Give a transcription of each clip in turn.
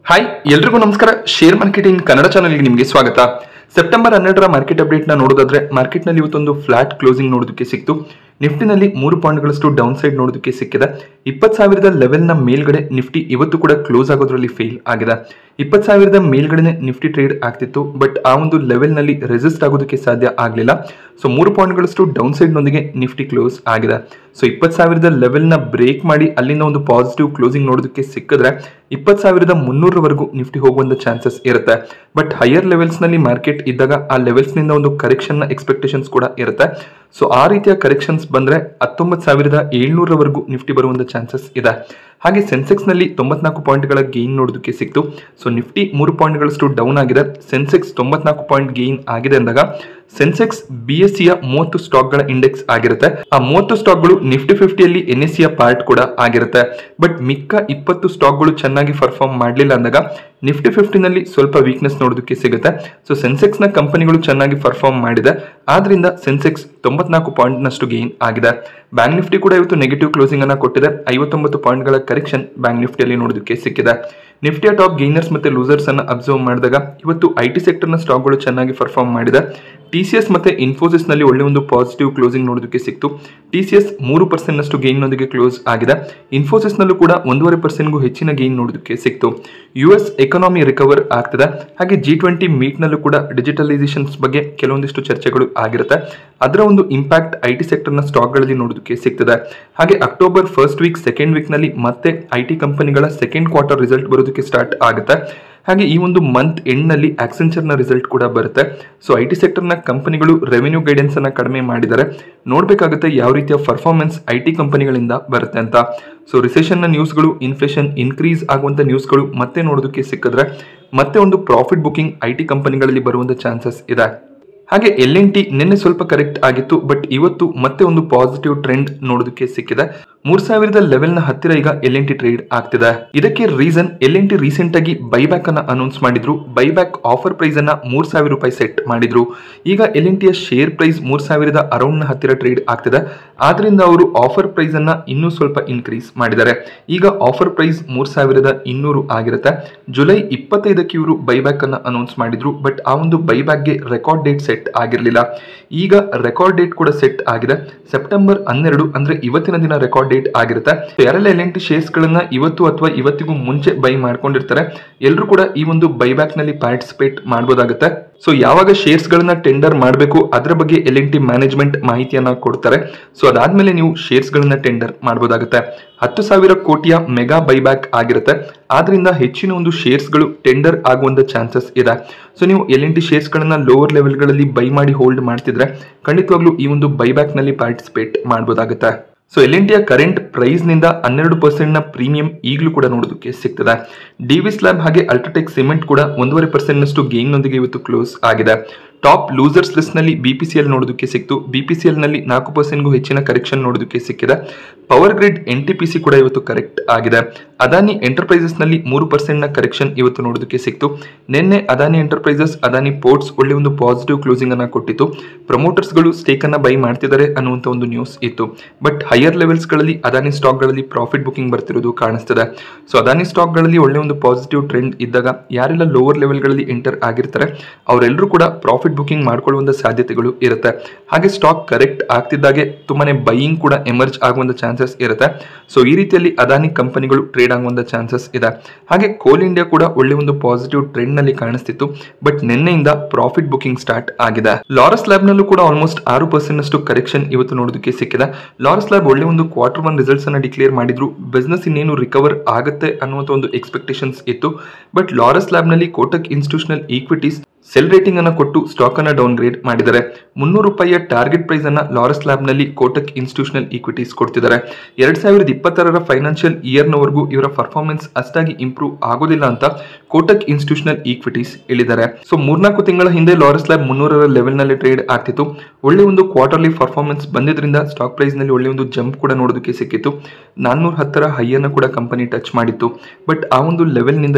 hi ಎಲ್ರಿಗೂ ನಮಸ್ಕಾರ share marketing Kannada ಚಾನಲ್ಗೆ ನಿಮಗೆ ಸ್ವಾಗತ ಸೆಪ್ಟೆಂಬರ್ ಹನ್ನೆರಡರ ಮಾರ್ಕೆಟ್ ಅಪ್ಡೇಟ್ ನ ನೋಡೋದಾದ್ರೆ ಮಾರ್ಕೆಟ್ನಲ್ಲಿ ಇವತ್ತೊಂದು ಫ್ಲಾಟ್ ಕ್ಲೋಸಿಂಗ್ ನೋಡೋದಕ್ಕೆ ಸಿಕ್ತು ನಿಫ್ಟಿನಲ್ಲಿ ಮೂರು ಪಾಯಿಂಟ್ಗಳಷ್ಟು ಡೌನ್ ಸೈಡ್ ನೋಡೋದಕ್ಕೆ ಸಿಕ್ಕಿದೆ ಇಪ್ಪತ್ತು ಸಾವಿರದ ಲೆವೆಲ್ನ ಮೇಲ್ಗಡೆ ನಿಫ್ಟಿ ಇವತ್ತು ಕೂಡ ಕ್ಲೋಸ್ ಆಗೋದ್ರಲ್ಲಿ ಫೇಲ್ ಆಗಿದೆ ಇಪ್ಪತ್ತು ಸಾವಿರದ ಮೇಲ್ಗಡೆ ನಿಫ್ಟಿ ಟ್ರೇಡ್ ಆಗ್ತಿತ್ತು ಬಟ್ ಆ ಒಂದು ಲೆವೆಲ್ನಲ್ಲಿ ರೆಸಿಸ್ಟ್ ಆಗೋದಕ್ಕೆ ಸಾಧ್ಯ ಆಗಲಿಲ್ಲ ಸೊ ಮೂರು ಪಾಯಿಂಟ್ಗಳಷ್ಟು ಡೌನ್ ಸೈಡ್ನೊಂದಿಗೆ ನಿಫ್ಟಿ ಕ್ಲೋಸ್ ಆಗಿದೆ ಸೊ ಇಪ್ಪತ್ತು ಸಾವಿರದ ಲೆವೆಲ್ನ ಬ್ರೇಕ್ ಮಾಡಿ ಅಲ್ಲಿಂದ ಒಂದು ಪಾಸಿಟಿವ್ ಕ್ಲೋಸಿಂಗ್ ನೋಡೋದಕ್ಕೆ ಸಿಕ್ಕಿದ್ರೆ ಇಪ್ಪತ್ತು ಸಾವಿರದ ಮುನ್ನೂರವರೆಗೂ ನಿಫ್ಟಿ ಹೋಗುವಂತ ಚಾನ್ಸಸ್ ಇರುತ್ತೆ ಬಟ್ ಹೈಯರ್ ಲೆವೆಲ್ಸ್ನಲ್ಲಿ ಮಾರ್ಕೆಟ್ ಇದ್ದಾಗ ಆ ಲೆವೆಲ್ಸ್ನಿಂದ ಒಂದು ಕರೆಕ್ಷನ್ನ ಎಕ್ಸ್ಪೆಕ್ಟೇಷನ್ಸ್ ಕೂಡ ಇರುತ್ತೆ ಸೊ ಆ ರೀತಿಯ ಕರೆಕ್ಷನ್ಸ್ ಬಂದ್ರೆ ಹತ್ತೊಂಬತ್ತು ಸಾವಿರದ ಏಳ್ನೂರವರೆಗೂ ನಿಫ್ಟಿ ಬರುವಂತ ಚಾನ್ಸಸ್ ಇದೆ ಹಾಗೆ ಸೆನ್ಸೆಕ್ಸ್ ನಲ್ಲಿ ತೊಂಬತ್ನಾಲ್ಕು ಪಾಯಿಂಟ್ಗಳ ಗೇನ್ ನೋಡೋದಕ್ಕೆ ಸಿಕ್ತು ಸೊ ನಿಫ್ಟಿ ಮೂರು ಪಾಯಿಂಟ್ಗಳಷ್ಟು ಡೌನ್ ಆಗಿದೆ ಸೆನ್ಸೆಕ್ಸ್ ತೊಂಬತ್ನಾಲ್ಕು ಪಾಯಿಂಟ್ ಗೇನ್ ಆಗಿದೆ ಅಂದಾಗ ಸೆನ್ಸೆಕ್ಸ್ ಬಿ ಎಸ್ ಸಿಯ ಮೂವತ್ತು ಸ್ಟಾಕ್ಗಳ ಇಂಡೆಕ್ಸ್ ಆಗಿರುತ್ತೆ ಆ ಮೂವತ್ತು ಸ್ಟಾಕ್ಗಳು ನಿಫ್ಟಿ ಫಿಫ್ಟಿಯಲ್ಲಿ ಎನ್ ಎಸ್ ಸಿಯ ಪಾರ್ಟ್ ಕೂಡ ಆಗಿರುತ್ತೆ ಬಟ್ ಮಿಕ್ಕ ಇಪ್ಪತ್ತು ಸ್ಟಾಕ್ಗಳು ಚೆನ್ನಾಗಿ ಪರ್ಫಾರ್ಮ್ ಮಾಡಲಿಲ್ಲ ಅಂದಾಗ ನಿಫ್ಟಿ ಫಿಫ್ಟಿನಲ್ಲಿ ಸ್ವಲ್ಪ ವೀಕ್ನೆಸ್ ನೋಡೋದಕ್ಕೆ ಸಿಗುತ್ತೆ ಸೊ ಸೆನ್ಸೆಕ್ಸ್ ನ ಕಂಪನಿಗಳು ಚೆನ್ನಾಗಿ ಪರ್ಫಾರ್ಮ್ ಮಾಡಿದೆ ಆದ್ರಿಂದ ಸೆನ್ಸೆಕ್ಸ್ ತೊಂಬತ್ನಾಲ್ಕು ಪಾಯಿಂಟ್ ನಷ್ಟು ಗೇನ್ ಆಗಿದೆ ಬ್ಯಾಂಕ್ ನಿಫ್ಟಿ ಕೂಡ ಇವತ್ತು ನೆಗೆಟಿವ್ ಕ್ಲೋಸಿಂಗ್ ಅನ್ನ ಕೊಟ್ಟಿದೆ ಐವತ್ತೊಂಬತ್ತು ಪಾಯಿಂಟ್ಗಳ ಕರೆಕ್ಷನ್ ಬ್ಯಾಂಕ್ ನಿಫ್ಟಿಯಲ್ಲಿ ನೋಡೋದಕ್ಕೆ ಸಿಕ್ಕಿದೆ ನಿಫ್ಟಿಯ ಟಾಪ್ ಗೇನರ್ಸ್ ಮತ್ತೆ ಲೂಸರ್ಸ್ ಅನ್ನ ಅಬ್ಸರ್ವ್ ಮಾಡಿದಾಗ ಇವತ್ತು ಐ ಟಿ ಸೆಕ್ಟರ್ನ ಸ್ಟಾಕ್ಗಳು ಚೆನ್ನಾಗಿ ಪರ್ಫಾರ್ಮ್ ಮಾಡಿದೆ ಟಿ ಸಿ ಎಸ್ ಮತ್ತೆ ಇನ್ಫೋಸಿಸ್ ನಲ್ಲಿ ಒಳ್ಳೆ ಒಂದು ಪಾಸಿಟಿವ್ ಕ್ಲೋಸಿಂಗ್ ನೋಡೋದಕ್ಕೆ ಸಿಕ್ತು ಟಿ ಸಿ ಎಸ್ ಮೂರು ಪರ್ಸೆಂಟ್ ನಷ್ಟು ಗೇನ್ ನೊಂದಿಗೆ ಕ್ಲೋಸ್ ಆಗಿದೆ ಇನ್ಫೋಸಿಸ್ ನಲ್ಲೂ ಕೂಡ ಒಂದೂವರೆ ಪರ್ಸೆಂಟ್ಗೂ ಹೆಚ್ಚಿನ ಗೇನ್ ನೋಡೋದಕ್ಕೆ ಸಿಕ್ತು ಯು ಎಸ್ ಎಕಾನಮಿ ರಿಕವರ್ ಆಗ್ತಿದೆ ಹಾಗೆ ಜಿ ಟ್ವೆಂಟಿ ಮೀಟ್ ನಲ್ಲೂ ಕೂಡ ಡಿಜಿಟಲೈಸೇಷನ್ಸ್ ಬಗ್ಗೆ ಕೆಲವೊಂದಿಷ್ಟು ಚರ್ಚೆಗಳು ಆಗಿರುತ್ತೆ ಅದರ ಒಂದು ಇಂಪ್ಯಾಕ್ಟ್ ಐ ಟಿ ಸೆಕ್ಟರ್ನ ಸ್ಟಾಕ್ಗಳಲ್ಲಿ ನೋಡೋದಕ್ಕೆ ಸಿಗ್ತದೆ ಹಾಗೆ October first week second week ನಲ್ಲಿ ಮತ್ತೆ ಐ ಟಿ ಕಂಪನಿಗಳ ಸೆಕೆಂಡ್ ಕ್ವಾರ್ಟರ್ ರಿಸಲ್ಟ್ ಬರೋದಕ್ಕೆ ಸ್ಟಾರ್ಟ್ ಆಗುತ್ತೆ ಹಾಗೆ ಈ ಒಂದು ಮಂತ್ ಎಂಡ್ನಲ್ಲಿ ಆಕ್ಸೆಂಚರ್ನ ರಿಸಲ್ಟ್ ಕೂಡ ಬರುತ್ತೆ ಸೊ ಐ ಟಿ ಸೆಕ್ಟರ್ನ ಕಂಪನಿಗಳು ರೆವೆನ್ಯೂ ಗೈಡೆನ್ಸ್ ಅನ್ನ ಕಡಿಮೆ ಮಾಡಿದ್ದಾರೆ ನೋಡಬೇಕಾಗುತ್ತೆ ಯಾವ ರೀತಿಯ ಪರ್ಫಾರ್ಮೆನ್ಸ್ ಐ ಟಿ ಕಂಪನಿಗಳಿಂದ ಬರುತ್ತೆ ಅಂತ ಸೊ ರಿಸೆಷನ್ನ ನ್ಯೂಸ್ಗಳು ಇನ್ಫ್ಲೇಷನ್ ಇನ್ಕ್ರೀಸ್ ಆಗುವಂಥ ನ್ಯೂಸ್ಗಳು ಮತ್ತೆ ನೋಡೋದಕ್ಕೆ ಸಿಕ್ಕಿದ್ರೆ ಮತ್ತೆ ಒಂದು ಪ್ರಾಫಿಟ್ ಬುಕಿಂಗ್ ಐ ಟಿ ಕಂಪನಿಗಳಲ್ಲಿ ಬರುವಂಥ ಚಾನ್ಸಸ್ ಇದೆ ಹಾಗೆ ಎಲ್ ಎನ್ ಟಿ ನಿನ್ನೆ ಸ್ವಲ್ಪ ಕರೆಕ್ಟ್ ಆಗಿತ್ತು ಬಟ್ ಇವತ್ತು ಮತ್ತೆ ಒಂದು ಪಾಸಿಟಿವ್ ಟ್ರೆಂಡ್ ನೋಡೋದಕ್ಕೆ ಸಿಕ್ಕಿದೆ ಮೂರ್ ಸಾವಿರದ ಲೆವೆಲ್ ನ ಹತ್ತಿರ ಈಗ ಎಲ್ ಎನ್ ಟಿ ಟ್ರೇಡ್ ಆಗ್ತಿದೆ ಇದಕ್ಕೆ reason L N T recent ಆಗಿ ಬೈಬ್ಯಾಕ್ ಅನ್ನ ಅನೌನ್ಸ್ ಮಾಡಿದ್ರು ಬೈಬ್ಯಾಕ್ ಆಫರ್ ಪ್ರೈಸ್ ಅನ್ನ ಮೂರ್ ಸಾವಿರ ರೂಪಾಯಿ ಸೆಟ್ ಮಾಡಿದ್ರು ಈಗ ಎಲ್ ಎನ್ ಟಿಯ ಶೇರ್ ಪ್ರೈಸ್ ಮೂರ್ ಸಾವಿರದ ಅರೌಂಡ್ ನ ಹತ್ತಿರ ಟ್ರೇಡ್ ಆಗ್ತಿದೆ ಆದ್ರಿಂದ ಅವರು ಆಫರ್ ಪ್ರೈಸ್ ಅನ್ನ ಇನ್ನೂ ಸ್ವಲ್ಪ ಇನ್ಕ್ರೀಸ್ ಮಾಡಿದ್ದಾರೆ ಈಗ ಆಫರ್ ಪ್ರೈಸ್ ಮೂರ್ ಸಾವಿರದ ಇನ್ನೂರು ಆಗಿರುತ್ತೆ ಜುಲೈ ಇಪ್ಪತ್ತೈದಕ್ಕೆ ಇವರು ಬೈಬ್ಯಾಕ್ ಅನ್ನ ಅನೌನ್ಸ್ ಮಾಡಿದ್ರು ಬಟ್ ಆ ಒಂದು ಬೈಬ್ಯಾಕ್ಗೆ ರೆಕಾರ್ಡ್ ಡೇಟ್ ಸೆಟ್ ಆಗಿರಲಿಲ್ಲ ಈಗ ರೆಕಾರ್ಡ್ ಡೇಟ್ ಕೂಡ ಸೆಟ್ ಆಗಿದೆ ಸೆಪ್ಟೆಂಬರ್ ಹನ್ನೆರಡು ಅಂದ್ರೆ ಇವತ್ತಿನ ದಿನ ರೆಕಾರ್ಡ್ ಡೇಟ್ ಆಗಿರುತ್ತೆ ಯಾರೆಲ್ಲ ಎಲ್ ಎನ್ ಟಿ ಶೇರ್ಸ್ ಗಳನ್ನ ಇವತ್ತು ಅಥವಾ ಇವತ್ತಿಗೂ ಮುಂಚೆ ಬೈ ಮಾಡ್ಕೊಂಡಿರ್ತಾರೆ ಎಲ್ಲರೂ ಕೂಡ ಈ ಒಂದು ಬೈಬ್ಯಾಕ್ ನಲ್ಲಿ ಪಾರ್ಟಿಸಿಪೇಟ್ ಮಾಡಬಹುದಾಗುತ್ತೆ ಸೊ ಯಾವಾಗ ಶೇರ್ಸ್ ಗಳನ್ನ ಟೆಂಡರ್ ಮಾಡಬೇಕು ಅದರ ಬಗ್ಗೆ ಎಲ್ ಎನ್ ಟಿ ಮ್ಯಾನೇಜ್ಮೆಂಟ್ ಮಾಹಿತಿಯನ್ನ ಕೊಡ್ತಾರೆ ಸೊ ಅದಾದ್ಮೇಲೆ ನೀವು ಶೇರ್ಸ್ ಗಳನ್ನ ಟೆಂಡರ್ ಮಾಡಬಹುದಾಗುತ್ತೆ ಹತ್ತು ಸಾವಿರ ಕೋಟಿಯ ಮೆಗಾ ಬೈಬ್ಯಾಕ್ ಆಗಿರುತ್ತೆ ಆದ್ರಿಂದ ಹೆಚ್ಚಿನ ಒಂದು ಶೇರ್ಸ್ ಗಳು ಟೆಂಡರ್ ಆಗುವಂತ ಚಾನ್ಸಸ್ ಇದೆ ಸೊ ನೀವು ಎಲ್ ಎನ್ ಟಿ ಶೇರ್ಸ್ ಗಳನ್ನ ಲೋವರ್ ಲೆವೆಲ್ಗಳಲ್ಲಿ ಬೈ ಮಾಡಿ ಹೋಲ್ಡ್ ಮಾಡ್ತಿದ್ರೆ ಖಂಡಿತವಾಗ್ಲೂ ಈ ಒಂದು ಬೈಬ್ಯಾಕ್ ನಲ್ಲಿ ಪಾರ್ಟಿಸಿಪೇಟ್ ಮಾಡಬಹುದಾಗುತ್ತೆ ಸೊ ಎಲ್ ಎನ್ ಟಿಯ ಕರೆಂಟ್ ಪ್ರೈಸ್ ನಿಂದ ಹನ್ನೆರಡು ಪರ್ಸೆಂಟ್ ನ ಪ್ರೀಮಿಯಂ ಈಗಲೂ ಕೂಡ ನೋಡೋದಕ್ಕೆ ಸಿಗ್ತದೆ ಡಿವಿ ಸ್ಲ್ಯಾಬ್ ಹಾಗೆ ಅಲ್ಟ್ರಾಟೆಕ್ ಸಿಮೆಂಟ್ ಕೂಡ ಒಂದೂವರೆ ಪರ್ಸೆಂಟ್ ನಷ್ಟು ಗೇನ್ ನೊಂದಿಗೆ ಇವತ್ತು ಕ್ಲೋಸ್ ಆಗಿದೆ ಟಾಪ್ ಲೂಸರ್ಸ್ ಲಿಸ್ಟ್ ನಲ್ಲಿ ಬಿಪಿಸಿಎಲ್ ನೋಡೋದಕ್ಕೆ ಸಿಕ್ತು ಬಿಪಿಸಿಎಲ್ ನಲ್ಲಿ ನಾಲ್ಕು ಪರ್ಸೆಂಟ್ಗೂ ಹೆಚ್ಚಿನ ಕರೆಕ್ಷನ್ ನೋಡೋದಕ್ಕೆ ಸಿಕ್ಕಿದೆ power grid N T P C ಕೂಡ ಇವತ್ತು ಕರೆಕ್ಟ್ ಆಗಿದೆ ಅದಾನಿ ಎಂಟರ್ಪ್ರೈಸಸ್ ನಲ್ಲಿ ಮೂರು ಪರ್ಸೆಂಟ್ ನ ಕರೆಕ್ಷನ್ ಇವತ್ತು ನೋಡೋದಕ್ಕೆ ಸಿಕ್ತು ನಿನ್ನೆ ಅದಾನಿ ಎಂಟರ್ಪ್ರೈಸಸ್ ಅದಾನಿ ಪೋರ್ಟ್ಸ್ ಒಳ್ಳೆ ಒಂದು ಪಾಸಿಟಿವ್ ಕ್ಲೋಸಿಂಗ್ ಅನ್ನ ಕೊಟ್ಟಿತ್ತು ಪ್ರಮೋಟರ್ಸ್ ಗಳು ಸ್ಟೇಕ್ ಅನ್ನ ಬೈ ಮಾಡ್ತಿದ್ದಾರೆ ಅನ್ನುವಂತ ಒಂದು ನ್ಯೂಸ್ ಇತ್ತು ಬಟ್ ಹೈಯರ್ ಲೆವೆಲ್ಸ್ ಗಳಲ್ಲಿ ಅದಾನಿ ಸ್ಟಾಕ್ ಗಳಲ್ಲಿ ಪ್ರಾಫಿಟ್ ಬುಕಿಂಗ್ ಬರ್ತಿರೋದು ಕಾಣಿಸ್ತದೆ ಸೊ ಅದಾನಿ ಸ್ಟಾಕ್ ಗಳಲ್ಲಿ ಒಳ್ಳೆ ಒಂದು ಪಾಸಿಟಿವ್ ಟ್ರೆಂಡ್ ಇದ್ದಾಗ ಯಾರೆಲ್ಲ ಲೋವರ್ ಲೆವೆಲ್ ಗಳಲ್ಲಿ ಎಂಟರ್ ಆಗಿರ್ತಾರೆ ಅವರೆಲ್ಲರೂ ಕೂಡ ಪ್ರಾಫಿಟ್ ಬುಕಿಂಗ್ ಮಾಡ್ಕೊಳ್ಳುವಂತ ಸಾಧ್ಯತೆಗಳು ಇರುತ್ತೆ ಹಾಗೆ ಸ್ಟಾಕ್ ಕರೆಕ್ಟ್ ಆಗ್ತಿದ್ದಾಗೆ ತುಂಬಾನೇ ಬೈಯಿಂಗ್ ಕೂಡ ಎಮರ್ಜ್ ಆಗುವಂತ ಚಾನ್ಸಸ್ ಇರುತ್ತೆ ಸೊ ಈ ರೀತಿಯಲ್ಲಿ ಅದಾನಿ ಕಂಪನಿಗಳು ಟ್ರೇಡ್ ಆಗುವಂತ ಚಾನ್ಸಸ್ ಇದೆ ಹಾಗೆ ಕೋಲ್ ಇಂಡಿಯಾ ಕೂಡ ಒಳ್ಳೆ ಒಂದು ಪಾಸಿಟಿವ್ ಟ್ರೆಂಡ್ ನಲ್ಲಿ ಕಾಣಿಸ್ತಿತ್ತು ಬಟ್ ನಿನ್ನೆಯಿಂದ ಪ್ರಾಫಿಟ್ ಬುಕಿಂಗ್ ಸ್ಟಾರ್ಟ್ ಆಗಿದೆ ಲಾರಸ್ ಲ್ಯಾಬ್ ನಲ್ಲೂ ಕೂಡ ಆಲ್ಮೋಸ್ಟ್ ಆರು ಪರ್ಸೆಂಟ್ ಅಷ್ಟು ಕರೆಕ್ಷನ್ ಇವತ್ತು ನೋಡೋದಕ್ಕೆ ಸಿಕ್ಕಿದೆ ಲಾರಸ್ ಲ್ಯಾಬ್ ಒಳ್ಳೆ ಒಂದು ಕ್ವಾರ್ಟರ್ ಒನ್ ರಿಸಲ್ಟ್ಸ್ ಅನ್ನ ಡಿಕ್ಲೇರ್ ಮಾಡಿದ್ರು ಬಿಸ್ನೆಸ್ ಇನ್ನೇನು ರಿಕವರ್ ಆಗುತ್ತೆ ಅನ್ನುವಂಥ ಒಂದು ಎಕ್ಸ್ಪೆಕ್ಟೇಷನ್ಸ್ ಇತ್ತು ಬಟ್ ಲಾರಸ್ ಲ್ಯಾಬ್ ನಲ್ಲಿ Kotak institutional equities sell rating ಅನ್ನ ಕೊಟ್ಟು ಸ್ಟಾಕ್ ಅನ್ನ ಡೌನ್ ಗ್ರೇಡ್ ಮಾಡಿದ್ದಾರೆ ಮುನ್ನೂರು ರೂಪಾಯಿಯ ಟಾರ್ಗೆಟ್ ಪ್ರೈಸ್ ಅನ್ನ ಲಾರಸ್ ಲ್ಯಾಬ್ ನಲ್ಲಿ ಕೋಟಕ್ ಇನ್ಸ್ಟಿಟ್ಯೂಷನಲ್ ಈಕ್ವಿಟೀಸ್ ಕೊಡ್ತಿದ್ದಾರೆ ಎರಡ್ ಸಾವಿರದ ಇಪ್ಪತ್ತಾರರ ಫೈನಾನ್ಷಿಯಲ್ ಇಯರ್ ನವರೆಗೂ ಇವರ ಪರ್ಫಾರ್ಮೆನ್ಸ್ ಅಷ್ಟಾಗಿ ಇಂಪ್ರೂವ್ ಆಗೋದಿಲ್ಲ ಅಂತ ಕೋಟಕ್ ಇನ್ಸ್ಟಿಟ್ಯೂಷನಲ್ ಈಕ್ವಿಟೀಸ್ ಹೇಳಿದ್ದಾರೆ ಸೊ ಮೂರ್ನಾಲ್ಕು ತಿಂಗಳ ಹಿಂದೆ ಲಾರಸ್ ಲ್ಯಾಬ್ ಮುನ್ನೂರರ ಲೆವೆಲ್ ನಲ್ಲಿ ಟ್ರೇಡ್ ಆಗ್ತಿತ್ತು ಒಳ್ಳೆ ಒಂದು ಕ್ವಾರ್ಟರ್ಲಿ ಪರ್ಫಾರ್ಮೆನ್ಸ್ ಬಂದಿದ್ರಿಂದ ಸ್ಟಾಕ್ ಪ್ರೈಸ್ ನಲ್ಲಿ ಒಳ್ಳೆ ಒಂದು ಜಂಪ್ ಕೂಡ ನೋಡೋದಕ್ಕೆ ಸಿಕ್ಕಿತ್ತು ನಾನ್ನೂರ ಹತ್ತರ ಹೈಯನ್ನ ಕೂಡ ಕಂಪನಿ ಟಚ್ ಮಾಡಿತ್ತು ಬಟ್ ಆ ಒಂದು ಲೆವೆಲ್ ನಿಂದ ಈಗ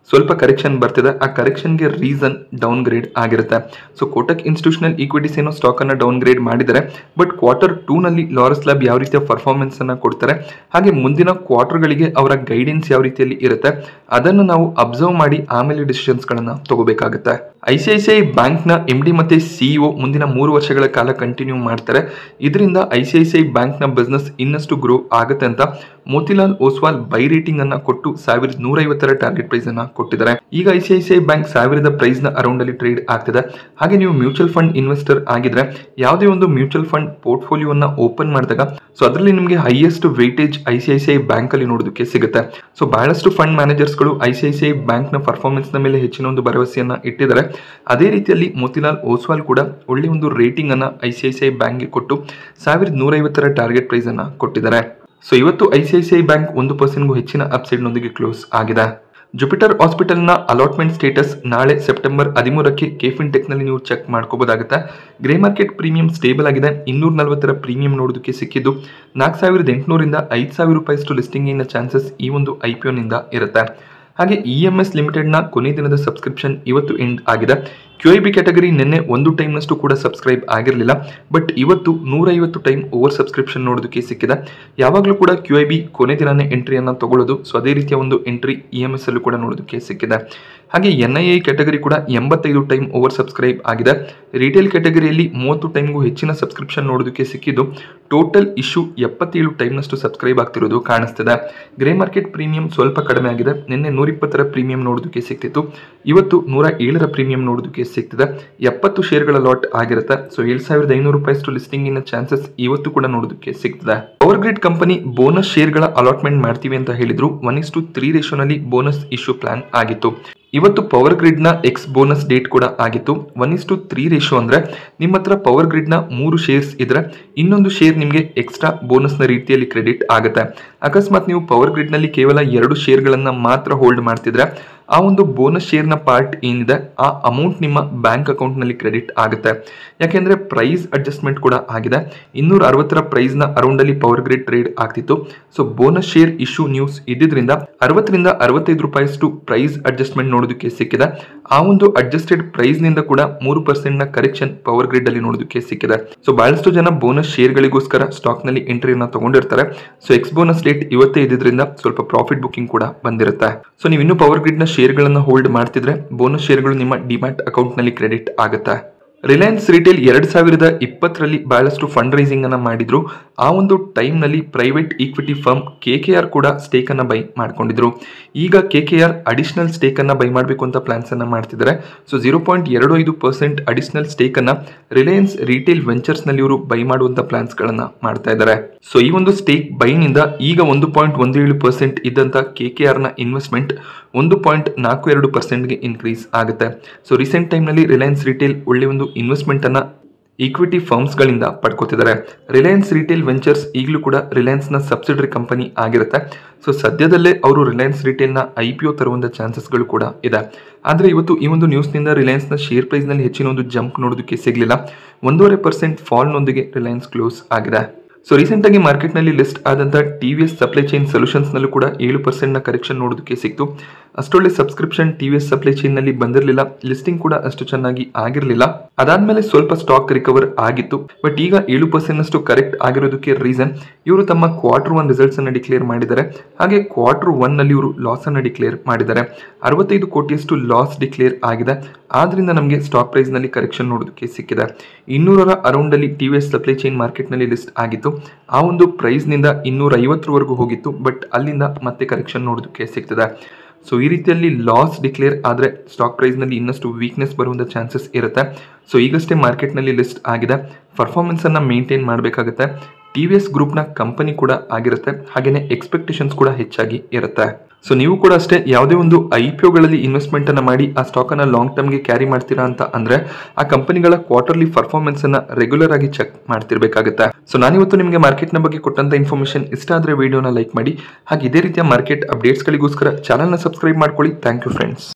ಸ್ವಲ್ಪ ಕರೆಕ್ಷನ್ ಬರ್ತಿದೆ ಆ ಕರೆಕ್ಷನ್ಗೆ ರೀಸನ್ ಡೌನ್ ಗ್ರೇಡ್ ಆಗಿರುತ್ತೆ ಸೊ ಕೋಟಕ್ ಇನ್ಸ್ಟಿಟ್ಯೂಷನಲ್ ಈಕ್ವಿಟೀಸ್ ಏನೋ ಸ್ಟಾಕ್ ಅನ್ನ ಡೌನ್ ಗ್ರೇಡ್ ಮಾಡಿದ್ದಾರೆ ಬಟ್ ಕ್ವಾರ್ಟರ್ ಟೂ ನಲ್ಲಿ ಲಾರಸ್ ಲ್ಯಾಬ್ ಯಾವ ರೀತಿಯ ಪರ್ಫಾರ್ಮೆನ್ಸ್ ಅನ್ನ ಕೊಡ್ತಾರೆ ಹಾಗೆ ಮುಂದಿನ ಕ್ವಾರ್ಟರ್ಗಳಿಗೆ ಅವರ ಗೈಡೆನ್ಸ್ ಯಾವ ರೀತಿಯಲ್ಲಿ ಇರುತ್ತೆ ಅದನ್ನು ನಾವು ಅಬ್ಸರ್ವ್ ಮಾಡಿ ಆಮೇಲೆ ಡಿಸಿಷನ್ಸ್ ಗಳನ್ನ ತಗೋಬೇಕಾಗುತ್ತೆ I C I C I bank ನ ಎಂ ಡಿ ಮತ್ತೆ ಸಿಇಒ ಮುಂದಿನ ಮೂರು ವರ್ಷಗಳ ಕಾಲ ಕಂಟಿನ್ಯೂ ಮಾಡ್ತಾರೆ ಇದರಿಂದ I C I C I bank ನ ಬಿಸ್ನೆಸ್ ಇನ್ನಷ್ಟು ಗ್ರೋ ಆಗುತ್ತೆ ಅಂತ ಮೋತಿಲಾಲ್ ಓಸ್ವಾಲ್ ಬೈ ರೇಟಿಂಗ್ ಅನ್ನ ಕೊಟ್ಟು ಸಾವಿರದ ನೂರ ಐವತ್ತರ ಟಾರ್ಗೆಟ್ ಪ್ರೈಸ್ ಅನ್ನ ಕೊಟ್ಟಿದ್ದಾರೆ ಈಗ I C I C I bank ಸಾವಿರದ ಪ್ರೈಸ್ ನ ಅರೌಂಡ್ ಅಲ್ಲಿ ಟ್ರೇಡ್ ಆಗ್ತಿದೆ ಹಾಗೆ ನೀವು ಮ್ಯೂಚುವಲ್ ಫಂಡ್ ಇನ್ವೆಸ್ಟರ್ ಆಗಿದ್ರೆ ಯಾವುದೇ ಒಂದು ಮ್ಯೂಚುವಲ್ ಫಂಡ್ ಪೋರ್ಟ್ಫೋಲಿಯೋನ ಓಪನ್ ಮಾಡಿದಾಗ ಸೊ ಅದರಲ್ಲಿ ನಿಮಗೆ highest weightage I C I C I bank ಅಲ್ಲಿ ನೋಡೋದಕ್ಕೆ ಸಿಗುತ್ತೆ ಸೊ ಬಹಳಷ್ಟು ಫಂಡ್ ಮ್ಯಾನೇಜರ್ಸ್ಗಳು I C I C I bank ನ ಪರ್ಫಾರ್ಮೆನ್ಸ್ ನ ಮೇಲೆ ಹೆಚ್ಚಿನ ಒಂದು ಭರವಸೆಯನ್ನ ಇಟ್ಟಿದ್ದಾರೆ ಅದೇ ರೀತಿಯಲ್ಲಿ ಮೋತಿಲಾಲ್ ಓಸ್ವಾಲ್ ಕೂಡ ಒಳ್ಳೆ ಒಂದು ರೇಟಿಂಗ್ ಅನ್ನ ಐ ಸಿ ಐ ಸಿ ಐ ಬ್ಯಾಂಕ್ಗೆ ಕೊಟ್ಟು ಸಾವಿರದ ನೂರ ಐವತ್ತರ ಟಾರ್ಗೆಟ್ ಪ್ರೈಸ್ ಅನ್ನ ಕೊಟ್ಟಿದ್ದಾರೆ ಸೊ ಇವತ್ತು I C I C I bank ಒಂದು ಪರ್ಸೆಂಟ್ಗೂ ಹೆಚ್ಚಿನ ಅಪ್ಸೈಡ್ನೊಂದಿಗೆ ಕ್ಲೋಸ್ ಆಗಿದೆ ಜುಪಿಟರ್ ಹಾಸ್ಪಿಟಲ್ನ ಅಲಾಟ್ಮೆಂಟ್ ಸ್ಟೇಟಸ್ ನಾಳೆ ಸೆಪ್ಟೆಂಬರ್ ಹದಿಮೂರಕ್ಕೆ ಕೇಫಿನ್ ಟೆಕ್ನಲ್ಲಿ ನೀವು ಚೆಕ್ ಮಾಡ್ಕೋಬೋದಾಗುತ್ತೆ ಗ್ರೇ ಮಾರ್ಕೆಟ್ ಪ್ರೀಮಿಯಂ ಸ್ಟೇಬಲ್ ಆಗಿದೆ ಇನ್ನೂರ ನಲವತ್ತರ ಪ್ರೀಮಿಯಂ ನೋಡೋದಕ್ಕೆ ಸಿಕ್ಕಿದ್ದು ನಾಲ್ಕು ಸಾವಿರದ ಎಂಟುನೂರಿಂದ ಐದು ಸಾವಿರ ರೂಪಾಯಿಷ್ಟು ಲಿಸ್ಟಿಂಗಿನ ಚಾನ್ಸಸ್ ಈ ಒಂದು ಐ ಪಿ ಒನಿಂದ ಇರುತ್ತೆ ಹಾಗೆ ಇ ಎಮ್ ಎಸ್ ಲಿಮಿಟೆಡ್ನ ಕೊನೆ ದಿನದ ಸಬ್ಸ್ಕ್ರಿಪ್ಷನ್ ಇವತ್ತು ಎಂಡ್ ಆಗಿದೆ ಕ್ಯೂ ಐ ಬಿ ಕ್ಯಾಟಗರಿ ನಿನ್ನೆ ಒಂದು ಟೈಮ್ನಷ್ಟು ಕೂಡ ಸಬ್ಸ್ಕ್ರೈಬ್ ಆಗಿರಲಿಲ್ಲ ಬಟ್ ಇವತ್ತು ನೂರೈವತ್ತು ಟೈಮ್ ಓವರ್ ಸಬ್ಸ್ಕ್ರಿಪ್ಷನ್ ನೋಡೋದಕ್ಕೆ ಸಿಕ್ಕಿದೆ ಯಾವಾಗಲೂ ಕೂಡ ಕ್ಯೂ ಐ ಬಿ ಕೊನೆ ದಿನನೇ ಎಂಟ್ರಿಯನ್ನು ತಗೊಳ್ಳೋದು ಸೊ ಅದೇ ರೀತಿಯ ಒಂದು ಎಂಟ್ರಿ ಇ ಎಮ್ ಎಸ್ ಅಲ್ಲೂ ಕೂಡ ನೋಡೋದಕ್ಕೆ ಸಿಕ್ಕಿದೆ ಹಾಗೆ ಎನ್ ಐ ಎ ಕ್ಯಾಟಗರಿ ಕೂಡ ಎಂಬತ್ತೈದು ಟೈಮ್ ಓವರ್ ಸಬ್ಸ್ಕ್ರೈಬ್ ಆಗಿದೆ ರಿಟೇಲ್ ಕ್ಯಾಟಗರಿಯಲ್ಲಿ ಮೂವತ್ತು ಟೈಮ್ಗೂ ಹೆಚ್ಚಿನ ಸಬ್ಸ್ಕ್ರಿಪ್ಷನ್ ನೋಡೋದಕ್ಕೆ ಸಿಕ್ಕಿದ್ದು ಟೋಟಲ್ ಇಶ್ಯೂ ಎಪ್ಪತ್ತೇಳು ಟೈಮ್ನಷ್ಟು ಸಬ್ಸ್ಕ್ರೈಬ್ ಆಗ್ತಿರೋದು ಕಾಣಿಸ್ತಿದೆ ಗ್ರೇ ಮಾರ್ಕೆಟ್ ಪ್ರೀಮಿಯಂ ಸ್ವಲ್ಪ ಕಡಿಮೆ ಆಗಿದೆ ನಿನ್ನೆ ನೂರಿಪ್ಪತ್ತರ ಪ್ರೀಮಿಯಂ ನೋಡೋದಕ್ಕೆ ಸಿಕ್ತಿತ್ತು ಇವತ್ತು ನೂರ ಏಳರ ಪ್ರೀಮಿಯಂ ನೋಡೋದಕ್ಕೆ ಸಿಗ್ತಿದೆ ಎಪ್ಪತ್ತು ಶೇರ್ಗಳ ಲಾಟ್ ಆಗಿರುತ್ತೆ ಸೊ ಏಳು ಸಾವಿರದ ಐನೂರು ರೂಪಾಯಿಷ್ಟು ಲಿಸ್ಟಿಂಗಿನ ಚಾನ್ಸಸ್ ಇವತ್ತು ಕೂಡ ನೋಡೋದಕ್ಕೆ ಸಿಗ್ತದೆ ಪವರ್ ಗ್ರಿಡ್ ಕಂಪನಿ ಬೋನಸ್ ಶೇರ್ಗಳ ಅಲಾಟ್ಮೆಂಟ್ ಮಾಡ್ತೀವಿ ಅಂತ ಹೇಳಿದ್ರು ಒನ್ ಇಸ್ ಟು ತ್ರೀ ರೇಷೋನಲ್ಲಿ ಬೋನಸ್ ಇಶ್ಯೂ ಪ್ಲಾನ್ ಆಗಿತ್ತು ಇವತ್ತು ಪವರ್ ಗ್ರಿಡ್ ನ ಎಕ್ಸ್ ಬೋನಸ್ ಡೇಟ್ ಕೂಡ ಆಗಿತ್ತು one is two three ratio ಅಂದ್ರೆ ನಿಮ್ಮ ಹತ್ರ ಪವರ್ ಗ್ರಿಡ್ ನ ಮೂರು ಶೇರ್ಸ್ ಇದ್ರೆ ಇನ್ನೊಂದು ಶೇರ್ ನಿಮಗೆ ಎಕ್ಸ್ಟ್ರಾ ಬೋನಸ್ ನ ರೀತಿಯಲ್ಲಿ ಕ್ರೆಡಿಟ್ ಆಗುತ್ತೆ ಅಕಸ್ಮಾತ್ ನೀವು ಪವರ್ ಗ್ರಿಡ್ ನಲ್ಲಿ ಕೇವಲ ಎರಡು ಶೇರ್ಗಳನ್ನ ಮಾತ್ರ ಹೋಲ್ಡ್ ಮಾಡ್ತಿದ್ರೆ ಆ ಒಂದು ಬೋನಸ್ ಶೇರ್ನ ಪಾರ್ಟ್ ಏನಿದೆ ಆ ಅಮೌಂಟ್ ನಿಮ್ಮ ಬ್ಯಾಂಕ್ ಅಕೌಂಟ್ನಲ್ಲಿ ಕ್ರೆಡಿಟ್ ಆಗುತ್ತೆ ಯಾಕೆಂದ್ರೆ ಪ್ರೈಸ್ ಅಡ್ಜಸ್ಟ್ಮೆಂಟ್ ಕೂಡ ಆಗಿದೆ ಇನ್ನೂರ ಅರವತ್ತರ ಪ್ರೈಸ್ನ ಅರೌಂಡಲ್ಲಿ ಪವರ್ ಗ್ರಿಡ್ ಟ್ರೇಡ್ ಆಗ್ತಿತ್ತು so bonus share issue news ಇದ್ದಿದ್ರಿಂದ ಅರವತ್ತರಿಂದ ಅರವತ್ತೈದು ರೂಪಾಯಿಷ್ಟು ಪ್ರೈಸ್ ಅಡ್ಜಸ್ಟ್ಮೆಂಟ್ ನೋಡೋದಕ್ಕೆ ಸಿಕ್ಕಿದೆ ಆ ಒಂದು ಅಡ್ಜಸ್ಟೆಡ್ ಪ್ರೈಸ್ನಿಂದ ಕೂಡ ಮೂರು ಪರ್ಸೆಂಟ್ನ ಕರೆಕ್ಷನ್ ಪವರ್ ಗ್ರಿಡ್ ಅಲ್ಲಿ ನೋಡೋದಕ್ಕೆ ಸಿಕ್ಕಿದೆ ಸೊ ಬಹಳಷ್ಟು ಜನ ಬೋನಸ್ ಶೇರ್ಗಳಿಗೋಸ್ಕರ ಸ್ಟಾಕ್ನಲ್ಲಿ ಎಂಟ್ರಿಯನ್ನು ತಗೊಂಡಿರ್ತಾರೆ ಸೊ ಎಕ್ಸ್ ಬೋನಸ್ ಡೇಟ್ ಇವತ್ತೇ ಇದ್ದಿದ್ರಿಂದ ಸ್ವಲ್ಪ ಪ್ರಾಫಿಟ್ ಬುಕಿಂಗ್ ಕೂಡ ಬಂದಿರುತ್ತೆ ಸೊ ನೀವು ಇನ್ನೂ ಪವರ್ ಗ್ರಿಡ್ ನ ಶೇರ್ಗಳನ್ನು ಹೋಲ್ಡ್ ಮಾಡ್ತಿದ್ರೆ ಬೋನಸ್ ಶೇರ್ಗಳು ನಿಮ್ಮ ಡಿಮ್ಯಾಟ್ ಅಕೌಂಟ್ನಲ್ಲಿ ಕ್ರೆಡಿಟ್ ಆಗುತ್ತೆ ರಿಲಯನ್ಸ್ ರಿಟೇಲ್ ಎರಡ್ ಸಾವಿರದ ಇಪ್ಪತ್ತರಲ್ಲಿ ಬಹಳಷ್ಟು ಫಂಡ್ ರೈಸಿಂಗ್ ಅನ್ನ ಮಾಡಿದ್ರು ಆ ಒಂದು ಟೈಮ್ನಲ್ಲಿ private equity firm K K R ಕೂಡ ಸ್ಟೇಕ್ ಅನ್ನ ಬೈ ಮಾಡ್ಕೊಂಡಿದ್ರು ಈಗ K K R additional stake ಅನ್ನ ಬೈ ಮಾಡಬೇಕು ಅಂತ ಪ್ಲಾನ್ಸ್ ಅನ್ನ ಮಾಡ್ತಿದ್ದಾರೆ ಸೊ ಜೀರೋ ಪಾಯಿಂಟ್ ಎರಡು ಐದು ಪರ್ಸೆಂಟ್ ಅಡಿಷನಲ್ ಸ್ಟೇಕ್ ಅನ್ನ ರಿಲಯನ್ಸ್ ರಿಟೇಲ್ ವೆಂಚರ್ಸ್ ನಲ್ಲಿ ಇವರು ಬೈ ಮಾಡುವಂತ ಪ್ಲಾನ್ಸ್ ಗಳನ್ನ ಮಾಡ್ತಾ ಇದ್ದಾರೆ ಸೊ ಈ ಒಂದು ಸ್ಟೇಕ್ ಬೈನಿಂದ ಈಗ ಒಂದು ಪಾಯಿಂಟ್ ಒಂದು ಏಳು ಪರ್ಸೆಂಟ್ ಇದ್ದಂತ ಕೆ ಕೆ ಆರ್ ನ ಇನ್ವೆಸ್ಟ್ಮೆಂಟ್ ಒಂದು ಪಾಯಿಂಟ್ ನಾಲ್ಕು ಎರಡು ಪರ್ಸೆಂಟ್ಗೆ ಇನ್ಕ್ರೀಸ್ ಆಗುತ್ತೆ ಸೊ ರೀಸೆಂಟ್ ಟೈಮ್ನಲ್ಲಿ ರಿಲಯನ್ಸ್ ರಿಟೇಲ್ ಒಳ್ಳೆ ಒಂದು ಇನ್ವೆಸ್ಟ್ಮೆಂಟ್ ಅನ್ನ ಈಕ್ವಿಟಿ ಫರ್ಮ್ಸ್ಗಳಿಂದ ಪಡ್ಕೋತಿದ್ದಾರೆ ರಿಲಯನ್ಸ್ ರಿಟೇಲ್ ವೆಂಚರ್ಸ್ ಈಗಲೂ ಕೂಡ ರಿಲಯನ್ಸ್ನ ಸಬ್ಸಿಡರಿ ಕಂಪನಿ ಆಗಿರುತ್ತೆ ಸೊ ಸದ್ಯದಲ್ಲೇ ಅವರು ರಿಲಯನ್ಸ್ ರಿಟೇಲ್ನ ಐ ಪಿ ಒ ತರುವಂಥ ಚಾನ್ಸಸ್ಗಳು ಕೂಡ ಇದೆ ಆದರೆ ಇವತ್ತು ಈ ಒಂದು ನ್ಯೂಸ್ನಿಂದ ರಿಲಯನ್ಸ್ನ ಶೇರ್ ಪ್ರೈಸ್ನಲ್ಲಿ ಹೆಚ್ಚಿನ ಒಂದು ಜಂಪ್ ನೋಡೋದಕ್ಕೆ ಸಿಗಲಿಲ್ಲ ಒಂದೂವರೆ ಪರ್ಸೆಂಟ್ ಫಾಲ್ನೊಂದಿಗೆ ರಿಲಯನ್ಸ್ ಕ್ಲೋಸ್ ಆಗಿದೆ ಸೊ ರೀಸೆಂಟ್ ಆಗಿ ಮಾರ್ಕೆಟ್ ನಲ್ಲಿ ಲಿಸ್ಟ್ ಆದಂತ T V S supply chain solutions ನಲ್ಲೂ ಕೂಡ ಏಳು ಪರ್ಸೆಂಟ್ ನ ಕರೆಕ್ಷನ್ ನೋಡೋದಕ್ಕೆ ಸಿಕ್ತು ಅಷ್ಟೊಳ್ಳೆ subscription T V S supply chain ನಲ್ಲಿ ಬಂದಿರಲಿಲ್ಲ ಲಿಸ್ಟಿಂಗ್ ಕೂಡ ಅಷ್ಟು ಚೆನ್ನಾಗಿ ಆಗಿರಲಿಲ್ಲ ಅದಾದ್ಮೇಲೆ ಸ್ವಲ್ಪ ಸ್ಟಾಕ್ ರಿಕವರ್ ಆಗಿತ್ತು ಬಟ್ ಈಗ ಏಳು ಪರ್ಸೆಂಟ್ ನಷ್ಟು ಕರೆಕ್ಟ್ ಆಗಿರೋದಕ್ಕೆ ರೀಸನ್ ಇವರು ತಮ್ಮ ಕ್ವಾರ್ಟರ್ ಒನ್ ರಿಸಲ್ಟ್ಸ್ ಅನ್ನ ಡಿಕ್ಲೇರ್ ಮಾಡಿದ್ದಾರೆ ಹಾಗೆ ಕ್ವಾರ್ಟರ್ ಒನ್ ನಲ್ಲಿ ಇವರು ಲಾಸ್ ಅನ್ನ ಡಿಕ್ಲೇರ್ ಮಾಡಿದ್ದಾರೆ ಅರವತ್ತೈದು ಕೋಟಿಯಷ್ಟು ಲಾಸ್ ಡಿಕ್ಲೇರ್ ಆಗಿದೆ ಆದ್ರಿಂದ ನಮಗೆ ಸ್ಟಾಕ್ ಪ್ರೈಸ್ ನಲ್ಲಿ ಕರೆಕ್ಷನ್ ನೋಡೋದಕ್ಕೆ ಸಿಕ್ಕಿದೆ ಇನ್ನೂರರ ಅರೌಂಡ್ ಅಲ್ಲಿ T V S supply chain market ನಲ್ಲಿ ಲಿಸ್ಟ್ ಆಗಿತ್ತು ಆ ಒಂದು ಪ್ರೈಸ್ ನಿಂದ ಇನ್ನೂರ ಐವತ್ತರವರೆಗೂ ಹೋಗಿತ್ತು ಬಟ್ ಅಲ್ಲಿಂದ ಮತ್ತೆ ಕರೆಕ್ಷನ್ ನೋಡೋದಕ್ಕೆ ಸಿಗ್ತದೆ ಸೊ ಈ ರೀತಿಯಲ್ಲಿ ಲಾಸ್ ಡಿಕ್ಲೇರ್ ಆದರೆ ಸ್ಟಾಕ್ ಪ್ರೈಸ್ನಲ್ಲಿ ಇನ್ನಷ್ಟು ವೀಕ್ನೆಸ್ ಬರುವಂಥ ಚಾನ್ಸಸ್ ಇರುತ್ತೆ ಸೊ ಈಗಷ್ಟೇ ಮಾರ್ಕೆಟ್ನಲ್ಲಿ ಲಿಸ್ಟ್ ಆಗಿದೆ ಪರ್ಫಾರ್ಮೆನ್ಸನ್ನು ಮೇಂಟೈನ್ ಮಾಡಬೇಕಾಗುತ್ತೆ ಟಿ ವಿ ಎಸ್ ಗ್ರೂಪ್ನ ಕಂಪನಿ ಕೂಡ ಆಗಿರುತ್ತೆ ಹಾಗೆಯೇ ಎಕ್ಸ್ಪೆಕ್ಟೇಷನ್ಸ್ ಕೂಡ ಹೆಚ್ಚಾಗಿ ಇರುತ್ತೆ ಸೊ ನೀವು ಕೂಡ ಅಷ್ಟೇ ಯಾವುದೇ ಒಂದು ಐ ಪಿ ಒಗಳಲ್ಲಿ ಇನ್ವೆಸ್ಟ್ಮೆಂಟ್ ಅನ್ನ ಮಾಡಿ ಆ ಸ್ಟಾಕ್ ಅನ್ನ ಲಾಂಗ್ ಟರ್ಮ್ಗೆ ಕ್ಯಾರಿ ಮಾಡ್ತೀರಾ ಅಂತ ಅಂದ್ರೆ ಆ ಕಂಪನಿಗಳ ಕ್ವಾರ್ಟರ್ಲಿ ಪರ್ಫಾರ್ಮೆನ್ಸ್ ಅನ್ನ ರೆಗ್ಯುಲರ್ ಆಗಿ ಚೆಕ್ ಮಾಡ್ತಿರ್ಬೇಕಾಗುತ್ತೆ ಸೊ ನಾನಿವತ್ತು ನಿಮಗೆ ಮಾರ್ಕೆಟ್ನ ಬಗ್ಗೆ ಕೊಟ್ಟಂತ ಇನ್ಫಾರ್ಮೇಶನ್ ಇಷ್ಟ ಆದ್ರೆ ವಿಡಿಯೋನ ಲೈಕ್ ಮಾಡಿ ಹಾಗೆ ಇದೇ ರೀತಿಯ ಮಾರ್ಕೆಟ್ ಅಪ್ಡೇಟ್ಸ್ಗಳಿಗೋಸ್ಕರ ಚಾನಲ್ನ ಸಬ್ಸ್ಕ್ರೈಬ್ ಮಾಡ್ಕೊಳ್ಳಿ ಥ್ಯಾಂಕ್ ಯು ಫ್ರೆಂಡ್ಸ್